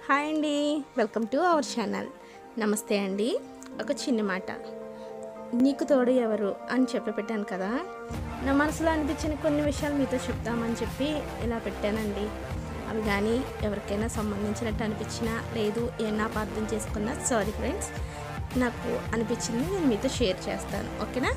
hi అండి welcome to our channel నమస్తే అండి ఒక చిన్న మాట నీకు తోడు ఎవరు అని చెప్పి పెట్టాను కదా నా మనసులో అనిపించిన కొన్ని విషయాలు మీతో చెప్తామని చెప్పి ఇలా పెట్టానండి అవి కానీ ఎవరికైనా సంబంధించినట్టు అనిపించినా లేదు ఏమన్నా అపార్థం చేసుకున్నా సారీ ఫ్రెండ్స్ నాకు అనిపించింది నేను మీతో షేర్ చేస్తాను ఓకేనా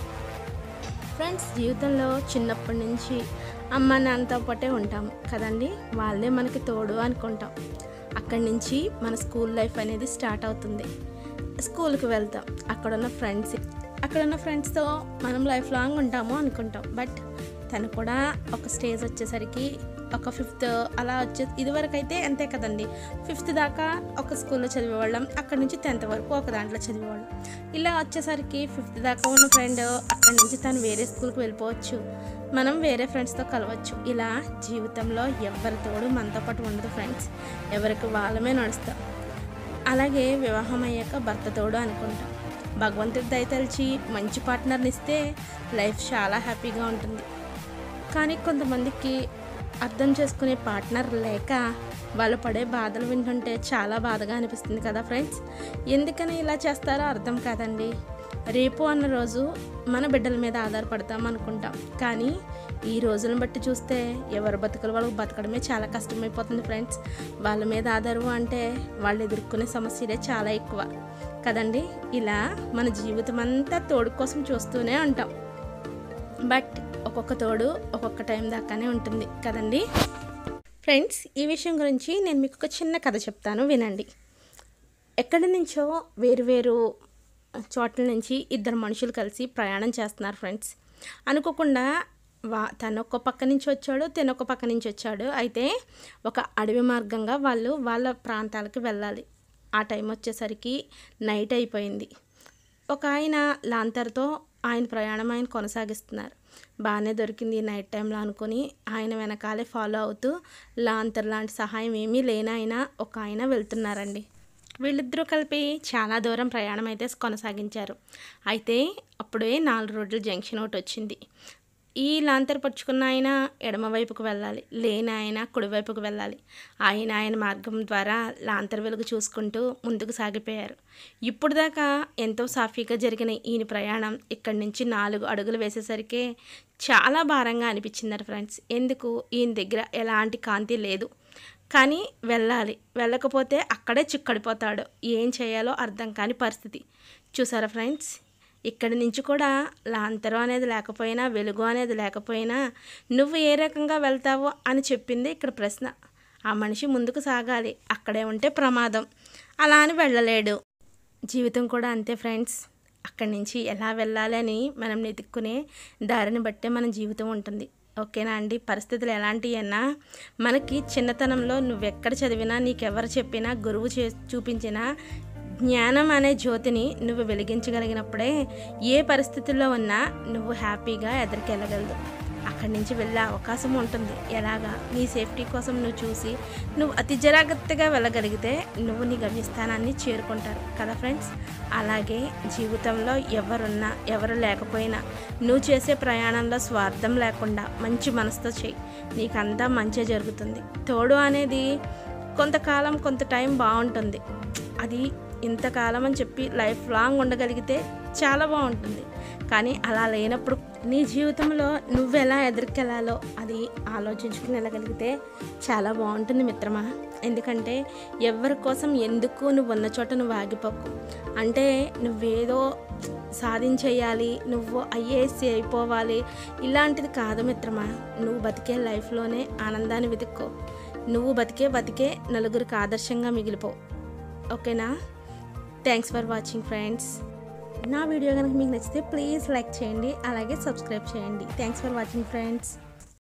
ఫ్రెండ్స్ జీవితంలో చిన్నప్పటి నుంచి అమ్మ నాన్నతో పాటే ఉంటాం కదండి వాళ్ళే మనకి తోడు అనుకుంటాం అక్కడి నుంచి మన స్కూల్ లైఫ్ అనేది స్టార్ట్ అవుతుంది స్కూల్కి వెళ్తాం అక్కడున్న ఫ్రెండ్స్ అక్కడున్న ఫ్రెండ్స్తో మనం లైఫ్ లాంగ్ ఉంటాము అనుకుంటాం బట్ తను కూడా ఒక స్టేజ్ వచ్చేసరికి ఒక ఫిఫ్త్ అలా వచ్చే ఇదివరకు అయితే అంతే కదండి ఫిఫ్త్ దాకా ఒక స్కూల్లో చదివేవాళ్ళం అక్కడ నుంచి టెన్త్ వరకు ఒక దాంట్లో చదివేవాళ్ళం ఇలా వచ్చేసరికి ఫిఫ్త్ దాకా ఉన్న ఫ్రెండ్ అక్కడి నుంచి తను వేరే స్కూల్కి వెళ్ళిపోవచ్చు మనం వేరే ఫ్రెండ్స్తో కలవచ్చు ఇలా జీవితంలో ఎవరి తోడు మనతో పాటు ఉండదు ఫ్రెండ్స్ ఎవరికి వాళ్ళమే నడుస్తాం అలాగే వివాహం అయ్యాక భర్త తోడు అనుకుంటాం భగవంతుడి దయతలిచి మంచి పార్ట్నర్ని ఇస్తే లైఫ్ చాలా హ్యాపీగా ఉంటుంది కానీ కొంతమందికి అర్థం చేసుకునే పార్ట్నర్ లేక వాళ్ళు పడే బాధలు వింటుంటే చాలా బాధగా అనిపిస్తుంది కదా ఫ్రెండ్స్ ఎందుకని ఇలా చేస్తారో అర్థం కాదండి రేపు అన్న రోజు మన బిడ్డల మీద ఆధారపడతాం అనుకుంటాం కానీ ఈ రోజులను బట్టి చూస్తే ఎవరు బతుకులు వాళ్ళకి బతకడమే చాలా కష్టమైపోతుంది ఫ్రెండ్స్ వాళ్ళ మీద ఆధారం అంటే వాళ్ళు ఎదుర్కొనే సమస్యలే చాలా ఎక్కువ కదండి ఇలా మన జీవితం అంతా తోడు కోసం చూస్తూనే ఉంటాం బట్ ఒక్కొక్క తోడు ఒక్కొక్క టైం దాకానే ఉంటుంది కదండి ఫ్రెండ్స్ ఈ విషయం గురించి నేను మీకు ఒక చిన్న కథ చెప్తాను వినండి ఎక్కడి నుంచో వేరు చోట్ల నుంచి ఇద్దరు మనుషులు కలిసి ప్రయాణం చేస్తున్నారు ఫ్రెండ్స్ అనుకోకుండా వా తను ఒక పక్క నుంచి వచ్చాడు తను ఒక పక్క నుంచి వచ్చాడు అయితే ఒక అడవి మార్గంగా వాళ్ళు వాళ్ళ ప్రాంతాలకు వెళ్ళాలి ఆ టైం వచ్చేసరికి నైట్ అయిపోయింది ఒక ఆయన లాంతర్తో ఆయన ప్రయాణం ఆయన కొనసాగిస్తున్నారు బాగానే దొరికింది నైట్ టైంలో అనుకుని ఆయన వెనకాలే ఫాలో అవుతూ లాంతర్ లాంటి సహాయం ఏమీ లేని ఆయన ఒక ఆయన వెళ్తున్నారండి వీళ్ళిద్దరూ కలిపి చాలా దూరం ప్రయాణం అయితే కొనసాగించారు అయితే అప్పుడే నాలుగు రోడ్ల జంక్షన్ ఒకటి వచ్చింది ఈ లాంతర్ పరుచుకున్న ఆయన ఎడమ వైపుకు వెళ్ళాలి లేని ఆయన కుడివైపుకు వెళ్ళాలి ఆయన ఆయన మార్గం ద్వారా లాంతర్ వెలుగు చూసుకుంటూ ముందుకు సాగిపోయారు ఇప్పుడు దాకా ఎంతో సాఫీగా జరిగిన ఈయన ప్రయాణం ఇక్కడి నుంచి నాలుగు అడుగులు వేసేసరికి చాలా భారంగా అనిపించిందట ఫ్రెండ్స్ ఎందుకు ఈయన దగ్గర ఎలాంటి కాంతి లేదు కానీ వెళ్ళాలి వెళ్ళకపోతే అక్కడే చిక్కడిపోతాడు ఏం చేయాలో అర్థం కాని పరిస్థితి చూసారా ఫ్రెండ్స్ ఇక్కడి నుంచి కూడా లాంతరం అనేది లేకపోయినా వెలుగు అనేది లేకపోయినా నువ్వు ఏ రకంగా వెళ్తావో అని చెప్పింది ఇక్కడ ప్రశ్న ఆ మనిషి ముందుకు సాగాలి అక్కడే ఉంటే ప్రమాదం అలా అని వెళ్ళలేడు జీవితం కూడా అంతే ఫ్రెండ్స్ అక్కడి నుంచి ఎలా వెళ్ళాలి అని మనం వెతుక్కునే దారిని బట్టే మన జీవితం ఉంటుంది ఓకేనా అండి పరిస్థితులు ఎలాంటివి అన్నా మనకి చిన్నతనంలో నువ్వెక్కడ చదివినా నీకెవరు చెప్పినా గురువు చే చూపించినా జ్ఞానం అనే జ్యోతిని నువ్వు వెలిగించగలిగినప్పుడే ఏ పరిస్థితుల్లో ఉన్నా నువ్వు హ్యాపీగా ఎదురుకెళ్ళగలదు అక్కడి నుంచి వెళ్ళే అవకాశం ఉంటుంది ఎలాగా నీ సేఫ్టీ కోసం నువ్వు చూసి నువ్వు అతి జాగ్రత్తగా వెళ్ళగలిగితే నువ్వు నీ గమ్యస్థానాన్ని చేరుకుంటారు కదా ఫ్రెండ్స్ అలాగే జీవితంలో ఎవరున్నా ఎవరు లేకపోయినా నువ్వు చేసే ప్రయాణంలో స్వార్థం లేకుండా మంచి మనసుతో చేయి నీకంతా మంచి జరుగుతుంది తోడు అనేది కొంతకాలం కొంత టైం బాగుంటుంది అది ఇంతకాలం అని చెప్పి లైఫ్ లాంగ్ ఉండగలిగితే చాలా బాగుంటుంది కానీ అలా లేనప్పుడు నీ జీవితంలో నువ్వు ఎలా ఎదుర్కెళ్ళాలో అది ఆలోచించుకుని వెళ్ళగలిగితే చాలా బాగుంటుంది మిత్రమా ఎందుకంటే ఎవరి కోసం ఎందుకు నువ్వు ఉన్న చోట నువ్వు ఆగిపోకు అంటే నువ్వేదో సాధించేయాలి నువ్వు ఐఏఎస్ అయిపోవాలి ఇలాంటిది కాదు మిత్రమా నువ్వు బతికే లైఫ్లోనే ఆనందాన్ని వెతుక్కో నువ్వు బతికే బతికే నలుగురికి ఆదర్శంగా మిగిలిపో ఓకేనా థ్యాంక్స్ ఫర్ వాచింగ్ ఫ్రెండ్స్ నా వీడియో కనుక మీకు నచ్చితే ప్లీజ్ లైక్ చేయండి అలాగే సబ్స్క్రైబ్ చేయండి థ్యాంక్స్ ఫర్ వాచింగ్ ఫ్రెండ్స్